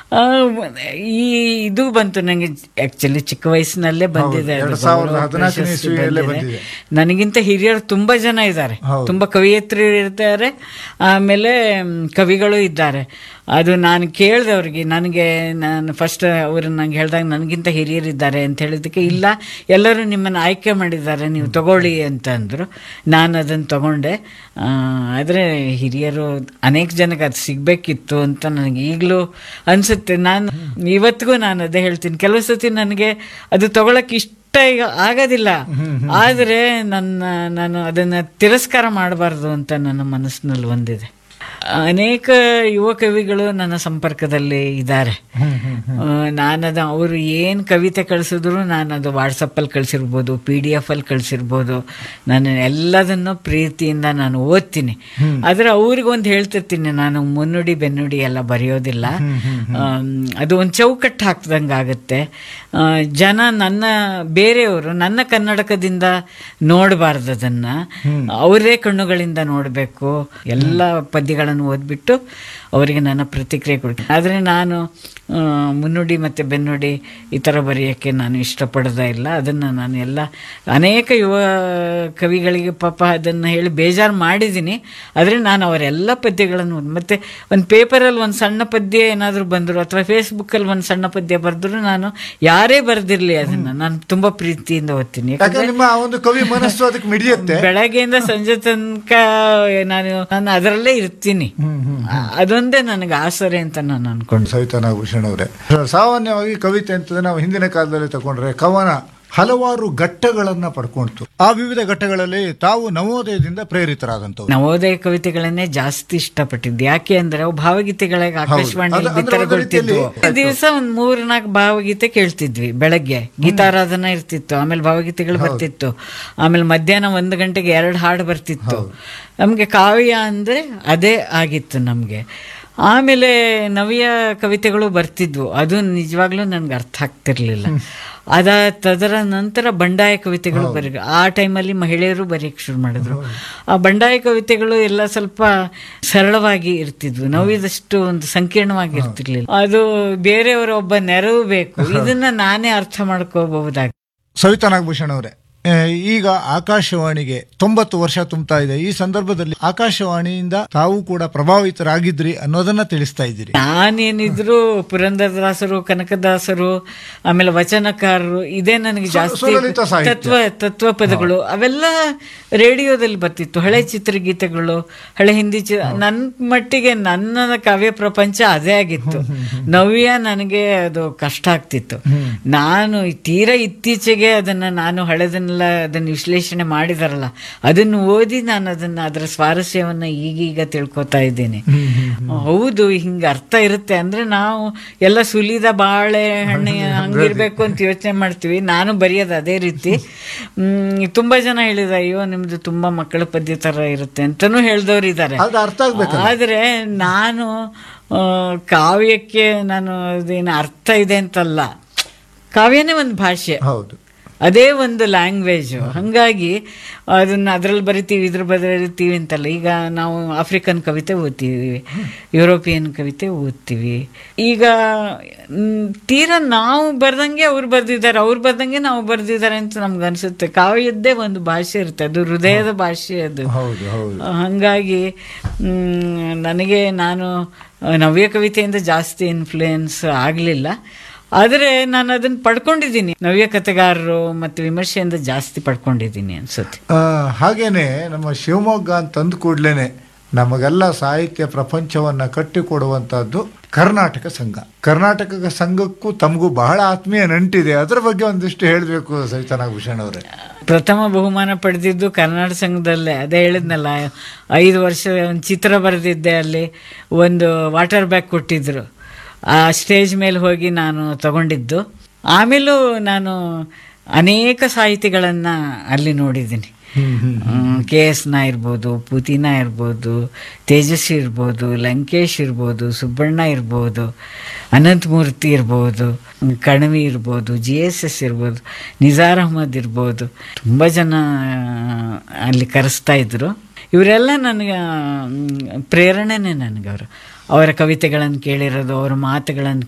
ಆ, ಈ ಇದು ಬಂತು ನನಗೆ ಆಕ್ಚುಲಿ ಚಿಕ್ಕ ವಯಸ್ಸಿನಲ್ಲೇ ಬಂದಿದೆ ಅದು ಎರಡ್ ಸಾವಿರದ ಗೌರವ ಹದಿನಾಲ್ಕನೇ ಪ್ರಶಸ್ತಿ ಇಸ್ವಿಯಲ್ಲೇ ಬಂದಿದೆ. ಬಂದಿದೆ. ನನಗಿಂತ ಹಿರಿಯರು ತುಂಬಾ ಜನ ಇದ್ದಾರೆ ಹೌದು. ತುಂಬಾ ಕವಿಯತ್ರಿ ಇರ್ತಾರೆ ಆಮೇಲೆ ಮ್, ಕವಿಗಳು ಇದ್ದಾರೆ ಅದು ನಾನು ಕೇಳಿದೆ ಅವ್ರಿಗೆ ನನಗೆ ನಾನು ಫಸ್ಟ್ ಅವರು ನಂಗೆ ಹೇಳಿದಾಗ ನನಗಿಂತ ಹಿರಿಯರಿದ್ದಾರೆ ಅಂತ ಹೇಳಿದ್ದಕ್ಕೆ ಇಲ್ಲ ಎಲ್ಲರೂ ನಿಮ್ಮನ್ನು ಆಯ್ಕೆ ಮಾಡಿದ್ದಾರೆ ನೀವು ತಗೊಳ್ಳಿ ಅಂತ ಅಂದರು ನಾನು ಅದನ್ನು ತಗೊಂಡೆ ಆದರೆ ಹಿರಿಯರು ಅನೇಕ ಜನಕ್ಕೆ ಅದು ಸಿಗಬೇಕಿತ್ತು ಅಂತ ನನಗೆ ಈಗಲೂ ಅನಿಸುತ್ತೆ ನಾನು ಇವತ್ತಿಗೂ ನಾನು ಅದೇ ಹೇಳ್ತೀನಿ ಕೆಲವು ಸತಿ ನನಗೆ ಅದು ತಗೊಳಕ್ಕೆ ಇಷ್ಟ ಈಗ ಆಗೋದಿಲ್ಲ ಆದರೆ ನನ್ನ ನಾನು ಅದನ್ನು ತಿರಸ್ಕಾರ ಮಾಡಬಾರ್ದು ಅಂತ ನನ್ನ ಮನಸ್ಸಿನಲ್ಲಿ ಒಂದಿದೆ ಅನೇಕ ಯುವ ಕವಿಗಳು ನನ್ನ ಸಂಪರ್ಕದಲ್ಲಿ ಇದ್ದಾರೆ ನಾನದು ಅವರು ಏನು ಕವಿತೆ ಕಳಿಸಿದ್ರು ನಾನು ಅದು ವಾಟ್ಸಪ್ಪಲ್ಲಿ ಕಳಿಸಿರ್ಬೋದು ಪಿ ಡಿ ಎಫ್ ಅಲ್ಲಿ ಕಳಿಸಿರ್ಬೋದು ನಾನು ಎಲ್ಲದನ್ನು ಪ್ರೀತಿಯಿಂದ ನಾನು ಓದ್ತೀನಿ ಆದರೆ ಅವ್ರಿಗೆ ಒಂದು ಹೇಳ್ತಿರ್ತೀನಿ ನಾನು ಮುನ್ನುಡಿ ಬೆನ್ನುಡಿ ಎಲ್ಲ ಬರೆಯೋದಿಲ್ಲ ಆಮ್, ಅದು ಒಂದು ಚೌಕಟ್ಟು ಹಾಕ್ದಂಗೆ ಆಗುತ್ತೆ ಆ, ಜನ ನನ್ನ ಬೇರೆಯವರು ನನ್ನ ಕನ್ನಡಕದಿಂದ ನೋಡಬಾರ್ದು ಅದನ್ನ ಅವರೇ ಕಣ್ಣುಗಳಿಂದ ನೋಡಬೇಕು ಎಲ್ಲ ಪದ್ಯಗಳನ್ನು ಓದ್ಬಿಟ್ಟು ಅವರಿಗೆ ನನ್ನ ಪ್ರತಿಕ್ರಿಯೆ ಕೊಡ್ತೀನಿ ಆದರೆ ನಾನು ಆ, ಮುನ್ನುಡಿ ಮತ್ತು ಬೆನ್ನುಡಿ ಈ ಥರ ಬರೆಯೋಕ್ಕೆ ನಾನು ಇಷ್ಟಪಡೋದೇ ಇಲ್ಲ ಅದನ್ನು ನಾನು ಎಲ್ಲ ಅನೇಕ ಯುವ ಕವಿಗಳಿಗೆ ಪಾಪ ಅದನ್ನು ಹೇಳಿ ಬೇಜಾರು ಮಾಡಿದ್ದೀನಿ ಆದರೆ ನಾನು ಅವರೆಲ್ಲ ಪದ್ಯಗಳನ್ನು ಓದ್- ಮತ್ತೆ ಒಂದು ಪೇಪರಲ್ಲಿ ಒಂದು ಸಣ್ಣ ಪದ್ಯ ಏನಾದರೂ ಬಂದರು ಅಥವಾ ಫೇಸ್ಬುಕ್ಕಲ್ಲಿ ಒಂದು ಸಣ್ಣ ಪದ್ಯ ಬರೆದ್ರು ನಾನು ಯಾರೇ ಬರೆದಿರಲಿ ಅದನ್ನು ನಾನು ತುಂಬ ಪ್ರೀತಿಯಿಂದ ಓದ್ತೀನಿ ಯಾಕಂದ್ರೆ ಯಾಕಂದ್ರೆ ನಿಮ್ಮ ಆ ಒಂದು ಕವಿ ಮನಸ್ಸು ಅದಕ್ಕೆ ಮಿಡಿಯುತ್ತೆ ಬೆಳಗ್ಗೆಯಿಂದ ಸಂಜೆ ತನಕ ನಾನು ನಾನು ಅದರಲ್ಲೇ ಇರ್ತೀನಿ ಅದೊಂದೇ ನನಗೆ ಆಸರೆ ಅಂತ ನಾನು ಅನ್ಕೊಂಡು ಸವಿತಾ ನಾಗಭೂಷಣ್ ಅವರೇ ಸಾಮಾನ್ಯವಾಗಿ ಕವಿತೆ ಅಂತಂದ್ರೆ ನಾವು ಹಿಂದಿನ ಕಾಲದಲ್ಲಿ ತಗೊಂಡ್ರೆ ಕವನ ಹಲವಾರು ಘಟ್ಟಗಳನ್ನ ಪಡ್ಕೊಳ್ತು ಆ ವಿವಿಧ ಘಟ್ಟಗಳಲ್ಲಿ ತಾವು ನವೋದಯದಿಂದ ಪ್ರೇರಿತರಾದಂತವ್ರು ನವೋದಯ ಕವಿತೆಗಳನ್ನೇ ಜಾಸ್ತಿ ಇಷ್ಟಪಟ್ಟಿದ್ದು ಯಾಕೆ ಅಂದ್ರೆ ಅವು ಭಾವಗೀತೆಗಳಿಗೆ ಆಕಾಶವಾಣಿ ಅದು- ಅಂದ್ರೆ ಒಂದು ಬಿತ್ತರಗೊಳ್ತಿದ್ವು ರೀತಿಯಲ್ಲಿ- ದಿವಸ ಒಂದ್ ಮೂರ್ ನಾಲ್ಕು ಭಾವಗೀತೆ ಕೇಳ್ತಿದ್ವಿ ಬೆಳಗ್ಗೆ ಗೀತಾರಾಧನ ಇರ್ತಿತ್ತು ಆಮೇಲೆ ಭಾವಗೀತೆಗಳು ಬರ್ತಿತ್ತು ಆಮೇಲೆ ಮಧ್ಯಾಹ್ನ ಒಂದು ಗಂಟೆಗೆ ಎರಡು ಹಾಡು ಬರ್ತಿತ್ತು ನಮ್ಗೆ ಕಾವ್ಯ ಅಂದ್ರೆ ಅದೇ ಆಗಿತ್ತು ನಮ್ಗೆ ಆಮೇಲೆ ನವ್ಯ ಕವಿತೆಗಳು ಬರ್ತಿದ್ವು ಅದು ನಿಜವಾಗ್ಲೂ ನನ್ಗೆ ಅರ್ಥ ಆಗ್ತಿರ್ಲಿಲ್ಲ ಅದ ತದರ ನಂತರ ಬಂಡಾಯ ಕವಿತೆಗಳು ಬರೀ ಆ ಟೈಮಲ್ಲಿ ಮಹಿಳೆಯರು ಬರೆಯಕ್ಕೆ ಶುರು ಮಾಡಿದ್ರು ಆ ಬಂಡಾಯ ಕವಿತೆಗಳು ಎಲ್ಲ ಸ್ವಲ್ಪ ಸರಳವಾಗಿ ಇರ್ತಿದ್ವು ನೋವಿದಷ್ಟು ಒಂದು ಸಂಕೀರ್ಣವಾಗಿ ಇರ್ತಿರ್ಲಿಲ್ಲ ಅದು ಬೇರೆಯವರ ಒಬ್ಬ ನೆರವು ಬೇಕು ಇದನ್ನ ನಾನೇ ಅರ್ಥ ಮಾಡ್ಕೋಬಹುದಾಗಿ ಸವಿತಾ ನಾಗಭೂಷಣ್ ಅವರೇ ಆ, ಈಗ ಆಕಾಶವಾಣಿಗೆ ತೊಂಬತ್ತು ವರ್ಷ ತುಂಬ್ತಾ ಇದೆ ಈ ಸಂದರ್ಭದಲ್ಲಿ ಆಕಾಶವಾಣಿಯಿಂದ ತಾವು ಕೂಡ ಪ್ರಭಾವಿತರಾಗಿದ್ರಿ ಅನ್ನೋದನ್ನ ತಿಳಿಸ್ತಾ ಇದ್ದೀರಿ ನಾನೇನಿದ್ರು ಪುರಂದರದಾಸರು ಕನಕದಾಸರು ಆಮೇಲೆ ವಚನಕಾರರು ಇದೇ ನನಗೆ ಜಾಸ್ತಿ ಸುಲಲಿತ ಸಾಹಿತ್ಯ. ತತ್ವ ತತ್ವ ಪದಗಳು ಅವೆಲ್ಲ ರೇಡಿಯೋದಲ್ಲಿ ಬರ್ತಿತ್ತು ಹಳೆ ಚಿತ್ರಗೀತೆಗಳು ಹಳೆ ಹಿಂದಿ ಚಿ ನನ್ನ ಮಟ್ಟಿಗೆ ನನ್ನ ಕಾವ್ಯ ಪ್ರಪಂಚ ಅದೇ ಆಗಿತ್ತು ನವ್ಯ ನನಗೆ ಅದು ಕಷ್ಟ ಆಗ್ತಿತ್ತು ನಾನು ತೀರಾ ಇತ್ತೀಚೆಗೆ ಅದನ್ನ ನಾನು ಹಳೆದನ್ನೆಲ್ಲ ಅದನ್ನ ವಿಶ್ಲೇಷಣೆ ಮಾಡಿದಾರಲ್ಲ ಅದನ್ನು ಓದಿ ನಾನು ಅದನ್ನ ಅದರ ಸ್ವಾರಸ್ಯವನ್ನ ಈಗೀಗ ತಿಳ್ಕೊತಾ ಇದ್ದೇನೆ ಹೌದು ಹಿಂಗ ಅರ್ಥ ಇರುತ್ತೆ ಅಂದ್ರೆ ನಾವು ಎಲ್ಲ ಸುಲಿದ ಬಾಳೆ ಹಣ್ಣು ಹಂಗಿರ್ಬೇಕು ಅಂತ ಯೋಚನೆ ಮಾಡ್ತೀವಿ ನಾನು ಬರೆಯೋದು ಅದೇ ರೀತಿ ಹ್ಮ್, ತುಂಬಾ ಜನ ಹೇಳಿದ ಅಯ್ಯೋ ನಿಮ್ದು ತುಂಬಾ ಮಕ್ಕಳ ಪದ್ಯ ತರ ಇರುತ್ತೆ ಅಂತಾನೂ ಹೇಳ್ದವ್ರು ಇದ್ದಾರೆ ಅದು ಅರ್ಥ ಆಗ್ಬೇಕಲ್ಲ ಆದರೆ ನಾನು ಆ, ಕಾವ್ಯಕ್ಕೆ ನಾನು ಅದೇನು ಅರ್ಥ ಇದೆ ಅಂತಲ್ಲ ಕಾವ್ಯನೇ ಒಂದು ಭಾಷೆ ಹೌದು ಅದೇ ಒಂದು ಲ್ಯಾಂಗ್ವೇಜ್ ಹಂಗಾಗಿ ಅದನ್ನ ಅದ್ರಲ್ಲಿ ಬರಿತೀವಿ ಇದ್ರ ಬರಿತೀವಿ ಅಂತಲ್ಲ ಈಗ ನಾವು ಆಫ್ರಿಕನ್ ಕವಿತೆ ಓದ್ತೀವಿ ಯುರೋಪಿಯನ್ ಕವಿತೆ ಓದ್ತೀವಿ ಈಗ ಮ್, ತೀರಾ ನಾವು ಬರ್ದಂಗೆ ಅವ್ರು ಬರ್ದಿದ್ದಾರೆ ಅವ್ರು ಬರ್ದಂಗೆ ನಾವು ಬರ್ದಿದ್ದಾರೆ ಅಂತ ನಮ್ಗೆ ಅನ್ಸುತ್ತೆ ಕಾವ್ಯದ್ದೇ ಒಂದು ಭಾಷೆ ಇರುತ್ತೆ ಅದು ಹೃದಯದ ಭಾಷೆ ಅದು ಹೌದು ಹೌದು ಹಾಗಾಗಿ ಮ್, ನನಗೆ ನಾನು ನವ್ಯ ಕವಿತೆಯಿಂದ ಜಾಸ್ತಿ ಇನ್ಫ್ಲೂಯೆನ್ಸ್ ಆಗಲಿಲ್ಲ ಆದರೆ ನಾನು ಅದನ್ನು ಪಡ್ಕೊಂಡಿದ್ದೀನಿ ನವ್ಯ ಕಥೆಗಾರರು ಮತ್ತು ವಿಮರ್ಶೆಯಿಂದ ಜಾಸ್ತಿ ಪಡ್ಕೊಂಡಿದ್ದೀನಿ ಅನ್ಸುತ್ತೆ ಆ, ಹಾಗೇನೆ ನಮ್ಮ ಶಿವಮೊಗ್ಗ ಅಂತ ಅಂದ ಕೂಡ್ಲೇನೆ ನಮಗೆಲ್ಲ ಸಾಹಿತ್ಯ ಪ್ರಪಂಚವನ್ನ ಕಟ್ಟಿಕೊಡುವಂತಹದ್ದು ಕರ್ನಾಟಕ ಸಂಘ ಕರ್ನಾಟಕ ಸಂಘಕ್ಕೂ ತಮಗೂ ಬಹಳ ಆತ್ಮೀಯ ನಂಟಿದೆ ಅದರ ಬಗ್ಗೆ ಒಂದಿಷ್ಟು ಹೇಳಬೇಕು ಸವಿತಾ ನಾಗಭೂಷಣ್ ಅವರೇ ಪ್ರಥಮ ಬಹುಮಾನ ಪಡೆದಿದ್ದು ಕರ್ನಾಟಕ ಸಂಘದಲ್ಲೇ ಅದೇ ಹೇಳಿದ್ನಲ್ಲ ಐದು ವರ್ಷ ಒಂದು ಚಿತ್ರ ಬರೆದಿದ್ದೆ ಅಲ್ಲಿ ಒಂದು ವಾಟರ್ ಬ್ಯಾಗ್ ಕೊಟ್ಟಿದ್ರು ಆ ಸ್ಟೇಜ್ ಮೇಲೆ ಹೋಗಿ ನಾನು ತಗೊಂಡಿದ್ದು ಆಮೇಲೂ ನಾನು ಅನೇಕ ಸಾಹಿತಿಗಳನ್ನು ಅಲ್ಲಿ ನೋಡಿದ್ದೀನಿ ಕೆ ಎಸ್ ನ ಇರ್ಬೋದು ಪುತಿನ ಇರ್ಬೋದು ತೇಜಸ್ವಿ ಇರ್ಬೋದು ಲಂಕೇಶ್ ಇರ್ಬೋದು ಸುಬ್ಬಣ್ಣ ಇರ್ಬೋದು ಅನಂತಮೂರ್ತಿ ಇರ್ಬೋದು ಕಣವಿ ಇರ್ಬೋದು ಜಿ ಎಸ್ ಎಸ್ ಇರ್ಬೋದು ನಿಜಾರ್ ಅಹಮದ್ ಇರ್ಬೋದು ತುಂಬ ಜನ ಅಲ್ಲಿ ಕರೆಸ್ತಾ ಇದ್ರು ಇವರೆಲ್ಲ ನನಗೆ ಮ್, ಪ್ರೇರಣೆನೇ ನನಗೆ ಅವರು ಅವರ ಕವಿತೆಗಳನ್ನು ಕೇಳಿರೋದು ಅವರ ಮಾತುಗಳನ್ನು